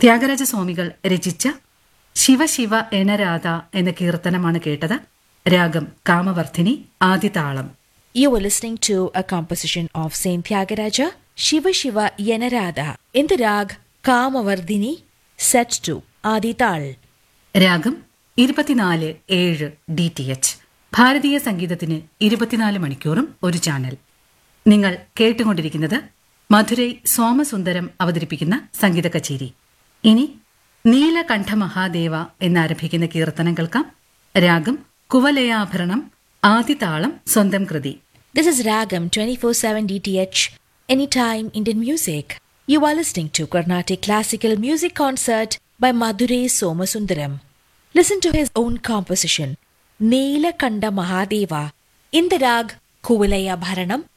ത്യാഗരാജ സ്വാമികൾ രചിച്ച ശിവശിവ എണരാധ എന്ന കീർത്തനമാണ് കേട്ടത് രാഗം കാമവർദ്ധിനി ആദിതാളം You were listening to a composition of Saint Tyagaraja, Shiva Shiva Yanarada, in the rag Kamavardhini, set to Adital. രാഗം ഇരുപത്തിനാല് ഏഴ് ഡി ടി എച്ച് ഭാരതീയ സംഗീതത്തിന് ഇരുപത്തിനാല് മണിക്കൂറും ഒരു ചാനൽ നിങ്ങൾ കേട്ടുകൊണ്ടിരിക്കുന്നത് മധുരൈ സോമസുന്ദരം അവതരിപ്പിക്കുന്ന സംഗീത കച്ചേരി ഇനി നീലകണ്ഠ മഹാദേവ എന്നാരംഭിക്കുന്ന കീർത്തനം കേൾക്കാം രാഗം കുവലയാഭരണം ആദിതാളം സ്വന്തം കൃതി This is Ragam 24 7 DTH, Anytime Indian Music. You are listening to Carnatic Classical Music Concert by Madurai Somasundaram. Listen to his own composition, Neelakanda Mahadeva, in the rag Kuvalaya Bharanam